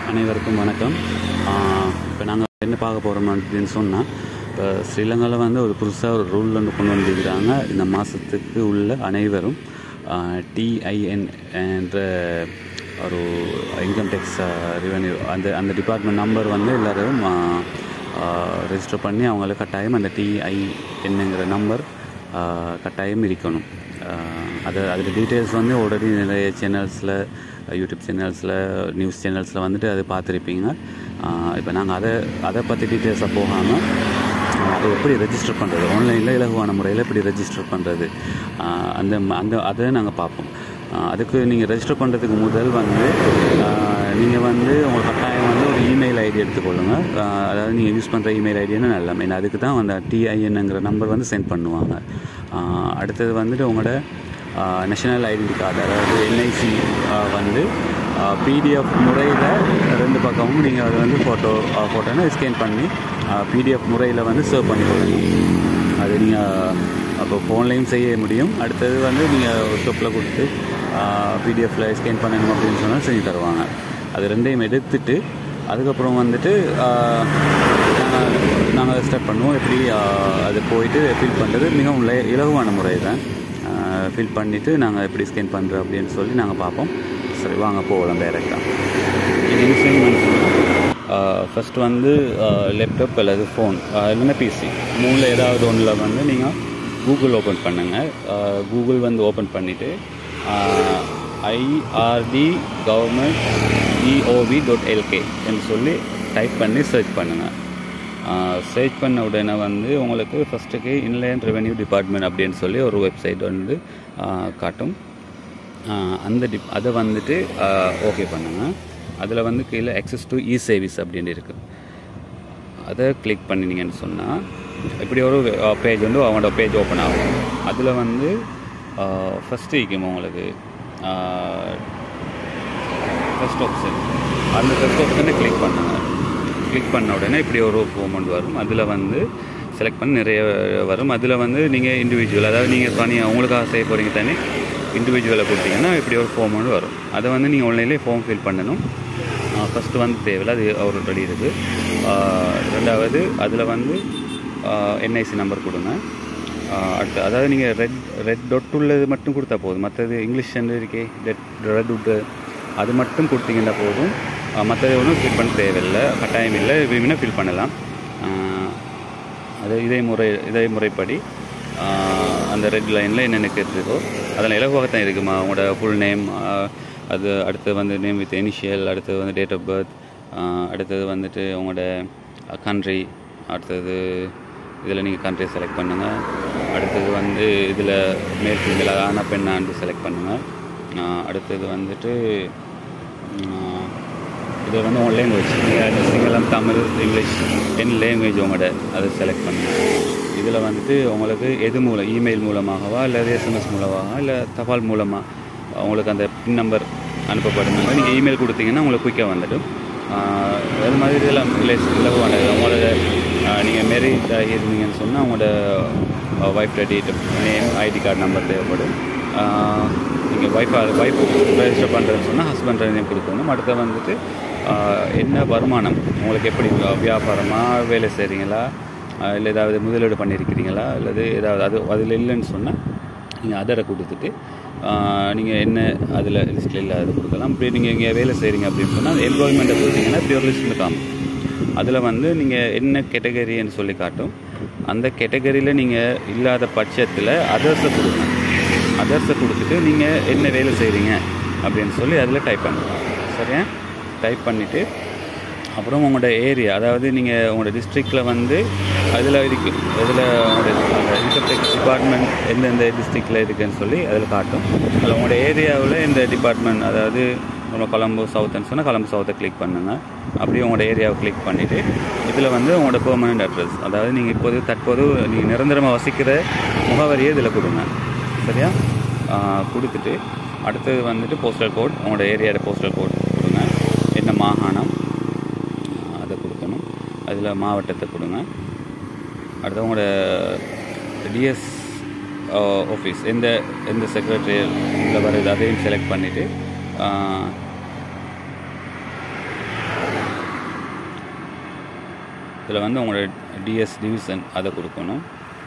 அனைவருக்கும் வணக்கம் இப்போ நாங்கள் என்ன பார்க்க போகிறோம் அப்படின்னு சொன்னால் இப்போ ஸ்ரீலங்காவில் வந்து ஒரு புதுசாக ஒரு ரூல் ஒன்று கொண்டு வந்திருக்கிறாங்க இந்த மாதத்துக்கு உள்ள அனைவரும் டிஐஎன் என்ற ஒரு இன்கம் டேக்ஸ் ரெவன்யூ அந்த அந்த டிபார்ட்மெண்ட் நம்பர் வந்து எல்லோரும் ரெஜிஸ்டர் பண்ணி அவங்களுக்கு கட்டாயம் அந்த டிஐஎன்னுங்கிற நம்பர் கட்டாயம் இருக்கணும் அது அதில் டீட்டெயில்ஸ் வந்து ஆல்ரெடி நிறைய சேனல்ஸில் யூடியூப் சேனல்ஸில் நியூஸ் சேனல்ஸில் வந்துட்டு அது பார்த்துருப்பீங்க இப்போ நாங்கள் அதை அதை பற்றி டீட்டெயில்ஸாக போகாமல் அதை எப்படி ரெஜிஸ்டர் பண்ணுறது ஆன்லைனில் இலகுவான முறையில் எப்படி ரெஜிஸ்டர் பண்ணுறது அந்த அந்த அதை நாங்கள் பார்ப்போம் அதுக்கு நீங்கள் ரெஜிஸ்டர் பண்ணுறதுக்கு முதல் வந்து நீங்கள் வந்து உங்களுக்கு கட்டாயம் வந்து ஒரு இமெயில் ஐடி எடுத்துக்கொள்ளுங்கள் அதாவது நீங்கள் யூஸ் பண்ணுற இமெயில் ஐடின்னு நல்ல மெயின் அதுக்கு தான் அந்த டிஐஎன்ங்கிற நம்பர் வந்து சென்ட் பண்ணுவாங்க அடுத்தது வந்துட்டு உங்களோட நேஷனல் ஐடென்டி கார்டு அதாவது என்ஐசி வந்து பிடிஎஃப் முறையில் ரெண்டு பக்கமும் நீங்கள் அதை வந்து ஃபோட்டோ ஃபோட்டோன்னு ஸ்கேன் பண்ணி பிடிஎஃப் முறையில் வந்து சேவ் பண்ணி கொடுக்கணும் அது நீங்கள் அப்போ ஃபோன்லேயும் செய்ய முடியும் அடுத்தது வந்து நீங்கள் ஷாப்பில் கொடுத்து பிடிஎஃப்பில் ஸ்கேன் பண்ணணும் அப்படின்னு சொன்னால் செஞ்சு தருவாங்க அது ரெண்டையும் எடுத்துட்டு அதுக்கப்புறம் வந்துட்டு நாங்கள் நாங்கள் ஸ்டார்ட் பண்ணுவோம் எப்படி அது போயிட்டு ஃபில் பண்ணுறது மிகவும் இலகுவான முறை தான் ஃபில் பண்ணிவிட்டு நாங்கள் எப்படி ஸ்கேன் பண்ணுறோம் அப்படின்னு சொல்லி நாங்கள் பார்ப்போம் சரி வாங்க போகலாம் டைரெக்டாக இது இன்ஸ்ட்ருமெண்ட் ஃபஸ்ட் வந்து லேப்டாப் அல்லது ஃபோன் இல்லைன்னா பிசி மூணில் ஏதாவது ஒன்றில் வந்து நீங்கள் கூகுள் ஓப்பன் பண்ணுங்கள் கூகுள் வந்து ஓப்பன் பண்ணிவிட்டு IRD government EOV dot LK என்று சொல்லி டைப் பண்ணி சர்ச் பண்ணுங்கள் சர்ச் பண்ண உடனே வந்து உங்களுக்கு ஃபஸ்ட்டுக்கு இன்லேண்ட் ரெவென்யூ டிபார்ட்மெண்ட் அப்படின்னு சொல்லி ஒரு வெப்சைட் வந்து காட்டும் அந்த டிப் அதை வந்துட்டு ஓகே பண்ணுங்கள் அதில் வந்து கீழே access டு இ சர்வீஸ் அப்படின்னு இருக்குது அதை கிளிக் பண்ணினீங்கன்னு சொன்னால் இப்படி ஒரு பேஜ் வந்து அவங்களோட பேஜ் ஓப்பன் ஆகும் அதில் வந்து ஃபஸ்ட்டு இருக்கும் உங்களுக்கு ஃபஸ்ட் ஆப்ஷன் அந்த ஃபஸ்ட் ஆப்ஷனை கிளிக் பண்ணுங்கள் கிளிக் பண்ண உடனே இப்படி ஒரு மூமெண்ட் வரும் அதில் வந்து செலக்ட் பண்ணி நிறைய வரும் அதில் வந்து நீங்கள் இண்டிவிஜுவல் அதாவது நீங்கள் தனியாக உங்களுக்காக செய்ய போகிறீங்க தனி இண்டிவிஜுவலை கொடுத்தீங்கன்னா இப்படி ஒரு ஃபார்ம் ஒன்று வரும் அதை வந்து நீங்கள் ஆன்லைன்லேயே ஃபார்ம் ஃபில் பண்ணணும் ஃபஸ்ட்டு வந்து தேவையில்லை அது அவர் ரெடி இருக்குது ரெண்டாவது அதில் வந்து என்ஐசி நம்பர் கொடுங்க அடுத்து அதாவது நீங்கள் ரெட் ரெட் டொட் உள்ளது மட்டும் கொடுத்தா போதும் மற்றது இங்கிலீஷ் இருக்கே ரெட் ரெட் உட்டு அது மட்டும் கொடுத்தீங்கன்னா போதும் மற்றது ஒன்றும் ஃபில் பண்ண தேவையில்லை கட்டாயம் இல்லை விரும்பினா ஃபில் பண்ணலாம் அது இதே முறை இதே முறைப்படி அந்த ரெட் லைனில் என்னென்ன கேட்டிருக்கோ அதில் இலகுவாகத்தான் இருக்குமா உங்களோட ஃபுல் நேம் அது அடுத்தது வந்து நேம் வித் இனிஷியல் அடுத்தது வந்து டேட் ஆஃப் பர்த் அடுத்தது வந்துட்டு உங்களோட கண்ட்ரி அடுத்தது இதில் நீங்கள் கண்ட்ரி செலக்ட் பண்ணுங்கள் அடுத்தது வந்து இதில் மேல் ஃபீமேல் ஆனா பெண்ணாண்டு செலக்ட் பண்ணுங்கள் அடுத்தது வந்துட்டு இது வந்து உங்கள் லேங்குவேஜ் நீங்கள் சிங்களம் தமிழ் இங்கிலீஷ் என் லேங்குவேஜ் உங்களோட அதை செலக்ட் பண்ணுங்கள் இதில் வந்துட்டு உங்களுக்கு எது மூலம் இமெயில் மூலமாகவா இல்லை எஸ்எம்எஸ் மூலமாக இல்லை தபால் மூலமாக உங்களுக்கு அந்த பின் நம்பர் அனுப்பப்படுங்க நீங்கள் இமெயில் கொடுத்தீங்கன்னா உங்களுக்கு குயிக்காக வந்துடும் அது மாதிரி இதெல்லாம் இலகுவான உங்களோட நீங்கள் மேரேஜ் ஆகியிருந்தீங்கன்னு சொன்னால் உங்களோட wife date name ID card number தேவைப்படும் நீங்கள் ஒய்ஃபாக ஒய்ஃப் ரெஜிஸ்டர் பண்ணுறதுன்னு சொன்னால் ஹஸ்பண்ட் நேம் கொடுக்கணும் அடுத்து வந்துட்டு என்ன வருமானம் உங்களுக்கு எப்படி வியாபாரமாக வேலை செய்கிறீங்களா இல்லை ஏதாவது முதலீடு பண்ணியிருக்கிறீங்களா அல்லது ஏதாவது அது அதில் இல்லைன்னு சொன்னால் நீங்கள் அதரை கொடுத்துட்டு நீங்கள் என்ன அதில் லிஸ்ட்டில் இல்லாத கொடுக்கலாம் இப்படி நீங்கள் இங்கே வேலை செய்கிறீங்க அப்படின்னு சொன்னால் எம்ப்ளாய்மெண்ட்டை கொடுத்தீங்கன்னா இப்படி ஒரு லிஸ்ட்டில் காணும் அதில் வந்து நீங்கள் என்ன கேட்டகரின்னு சொல்லி காட்டும் அந்த கேட்டகரியில் நீங்கள் இல்லாத பட்சத்தில் அதர்ஸை கொடுங்க அதர்ஸை கொடுத்துட்டு நீங்கள் என்ன வேலை செய்கிறீங்க அப்படின்னு சொல்லி அதில் டைப் பண்ணுங்கள் சரியா டைப் பண்ணிவிட்டு அப்புறம் உங்களோட ஏரியா அதாவது நீங்கள் உங்களோட டிஸ்ட்ரிக்டில் வந்து அதில் இருக்கு இதில் உங்களோட இன்கம் டேக்ஸ் டிபார்ட்மெண்ட் எந்தெந்த டிஸ்ட்ரிக்டில் இருக்குதுன்னு சொல்லி அதில் காட்டும் அதில் உங்களோட ஏரியாவில் இந்த டிபார்ட்மெண்ட் அதாவது நம்ம கொழம்பு சவுத்துன்னு சொன்னால் கொழம்பு சவுத்தை கிளிக் பண்ணுங்கள் அப்படியே உங்களோட ஏரியாவை கிளிக் பண்ணிவிட்டு இதில் வந்து உங்களோட பெர்மனண்ட் அட்ரஸ் அதாவது நீங்கள் இப்போது தற்போது நீங்கள் நிரந்தரமாக வசிக்கிற முகவரியை இதில் கொடுங்க சரியா கொடுத்துட்டு அடுத்தது வந்துட்டு போஸ்டல் கோட் உங்களோட ஏரியாவோட போஸ்டல் கோட் கொடுங்க என்ன மாகாணம் அதை கொடுக்கணும் அதில் மாவட்டத்தை கொடுங்க அடுத்து உங்களோட டிஎஸ் ஆஃபீஸ் எந்த எந்த செக்ரட்டரியல் வருது அதையும் செலக்ட் பண்ணிவிட்டு இதில் வந்து உங்களோட டிஎஸ் டிவிஷன் அதை கொடுக்கணும்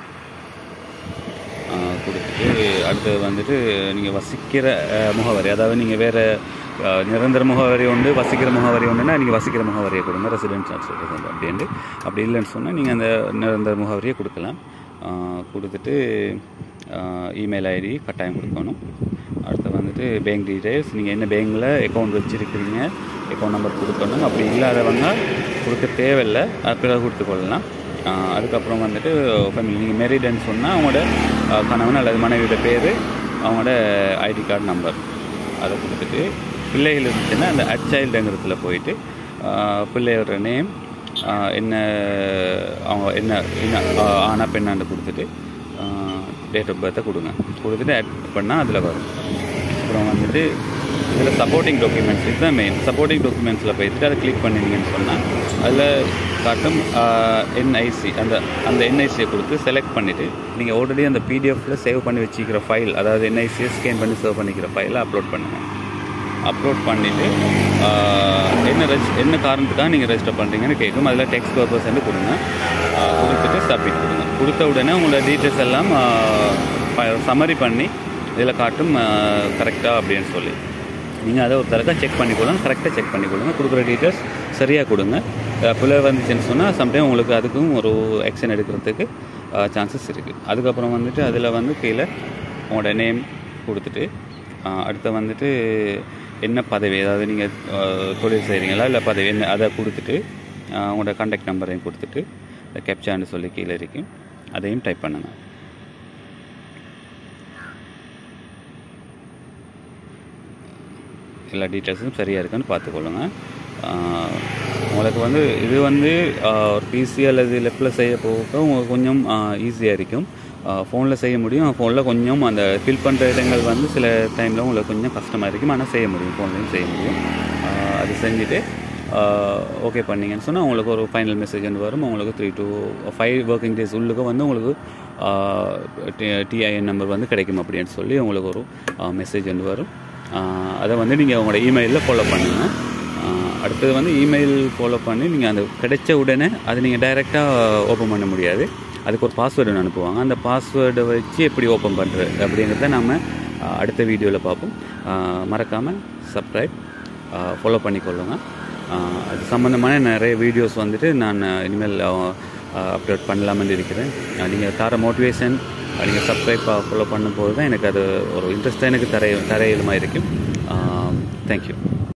ஆஹ் கொடுத்துட்டு அடுத்தது வந்துட்டு நீங்கள் வசிக்கிற அஹ், முகவரி அதாவது நீங்கள் வேறு நிரந்தர முகவரி உண்டு வசிக்கிற முகவரி உண்டுன்னா நீங்கள் வசிக்கிற முகவரியை கொடுங்க ரெசிடென்ஸ் சொல்கிறது அப்படின்ட்டு அப்படி இல்லைன்னு சொன்னால் நீங்கள் அந்த நிரந்தர முகவரியை கொடுக்கலாம் ஆஹ் கொடுத்துட்டு இமெயில் ஐடி கட்டாயம் கொடுக்கணும் அடுத்து வந்துட்டு பேங்க் டீட்டெயில்ஸ் நீங்கள் என்ன பேங்க்கில் அக்கௌண்ட் வச்சுருக்கிறீங்க அக்கௌண்ட் நம்பர் கொடுக்கணும் அப்படி இல்லாதவங்க கொடுக்க தேவையில்லை அது பிறகு கொடுத்துக்கொள்ளலாம் ஆஹ் அதுக்கப்புறம் வந்துட்டு ஃபேமிலி நீங்கள் மேரிடுன்னு சொன்னால் அவங்களோட ஆஹ் கணவன் அல்லது மனைவியோட பேர் அவங்களோட ஐடி கார்டு நம்பர் அதை கொடுத்துட்டு பிள்ளைகள் இருந்துச்சுன்னா அந்த அட் சைல்டுங்கிறதுல போயிட்டு ஆஹ் பிள்ளையோட நேம் என்ன அவங்க என்ன என்ன ஆஹ் ஆனா பெண்ணாண்டு கொடுத்துட்டு டேட் ஆஃப் பர்த்தை கொடுங்க கொடுத்துட்டு ஆட் பண்ணால் அதில் வரும் அப்புறம் வந்துட்டு இதில் சப்போர்ட்டிங் டாக்குமெண்ட்ஸ் இதுதான் மெயின் சப்போர்ட்டிங் டாக்குமெண்ட்ஸில் போயிட்டு அதை கிளிக் பண்ணினீங்கன்னு சொன்னால் அதில் காட்டும் என்ஐசி அந்த அந்த என்ஐசியை கொடுத்து செலக்ட் பண்ணிவிட்டு நீங்கள் ஆல்ரெடி அந்த பிடிஎஃப்பில் சேவ் பண்ணி வச்சுக்கிற ஃபைல் அதாவது என்ஐசியை ஸ்கேன் பண்ணி சேவ் பண்ணிக்கிற ஃபைலை அப்லோட் பண்ணுங்கள் அப்லோட் பண்ணிவிட்டு என்ன ரெஜ் என்ன காரணத்துக்காக நீங்கள் ரெஜிஸ்டர் பண்ணுறீங்கன்னு கேட்கும் அதில் டெக்ஸ்ட் பர்பஸ் கொடுங்க ஆஹ் கொடுத்துட்டு சப்மிட் கொடுங்க கொடுத்த உடனே உங்களோட டீட்டெயில்ஸ் எல்லாம் சம்மரி பண்ணி இதில் காட்டும் கரெக்டாக அப்படின்னு சொல்லி நீங்கள் அதை ஒரு தடவை செக் பண்ணிக்கொள்ளுங்க கரெக்டாக செக் பண்ணிக்கொள்ளுங்க கொடுக்குற டீட்டெயில்ஸ் சரியாக கொடுங்க அஹ் பிள்ளை வந்துச்சுன்னு சொன்னால் சம்டைம் உங்களுக்கு அதுக்கும் ஒரு ஆக்ஷன் எடுக்கிறதுக்கு சான்சஸ் இருக்குது அதுக்கப்புறம் வந்துட்டு அதில் வந்து கீழே உங்களோட நேம் கொடுத்துட்டு அஹ் அடுத்து வந்துட்டு என்ன பதவி அதாவது நீங்கள் தொழில் செய்கிறீங்களா இல்லை பதவி என்ன அதை கொடுத்துட்டு அஹ் உங்களோட கான்டாக்ட் நம்பரையும் கொடுத்துட்டு கேப்சான்னு சொல்லி கீழே இருக்கும் அதையும் டைப் பண்ணுங்கள் எல்லா டீட்டெயில்ஸும் சரியாக இருக்கான்னு பார்த்துக்கொள்ளுங்க ஆஹ் உங்களுக்கு வந்து இது வந்து ஆஹ் ஒரு பிசி அல்லது லெஃப்டில் செய்ய போக உங்களுக்கு கொஞ்சம் ஈஸியாக இருக்கும் ஃபோனில் செய்ய முடியும் ஃபோனில் கொஞ்சம் அந்த ஃபில் பண்ணுற இடங்கள் வந்து சில டைமில் உங்களுக்கு கொஞ்சம் கஷ்டமாக இருக்கும் ஆனால் செய்ய முடியும் ஃபோன்லேயும் செய்ய முடியும் ஆஹ் அது செஞ்சுட்டு ஓகே பண்ணீங்கன்னு சொன்னால் உங்களுக்கு ஒரு ஃபைனல் மெசேஜ் வந்து வரும் உங்களுக்கு three to five working days உள்ளுக்கு வந்து உங்களுக்கு டிஐஎன் நம்பர் வந்து கிடைக்கும் அப்படின்னு சொல்லி உங்களுக்கு ஒரு மெசேஜ் வந்து வரும் ஆஹ் அதை வந்து நீங்கள் உங்களோட இமெயிலில் ஃபாலோ பண்ணுங்கள் ஆஹ் அடுத்தது வந்து இமெயில் ஃபாலோ பண்ணி நீங்கள் அந்த கிடைச்ச உடனே அதை நீங்கள் டைரெக்டாக ஓப்பன் பண்ண முடியாது அதுக்கு ஒரு பாஸ்வேர்டு ஒன்று அனுப்புவாங்க அந்த பாஸ்வேர்டை வச்சு எப்படி ஓப்பன் பண்ணுறது அப்படிங்கிறத நம்ம ஆஹ் அடுத்த வீடியோவில் பார்ப்போம் மறக்காமல் சப்ஸ்கிரைப் ஃபாலோ பண்ணிக்கொள்ளுங்க ஆஹ் அது சம்மந்தமான நிறைய வீடியோஸ் வந்துட்டு நான் இனிமேல் அப்லோட் பண்ணலாம்னு இருக்கிறேன் நீங்கள் தர மோட்டிவேஷன் நீங்கள் சப்ஸ்கிரைப் ஃபாலோ பண்ணும்போது தான் எனக்கு அது ஒரு இன்ட்ரெஸ்ட்டாக எனக்கு தர தரையிலுமா இருக்கும் தேங்க்யூ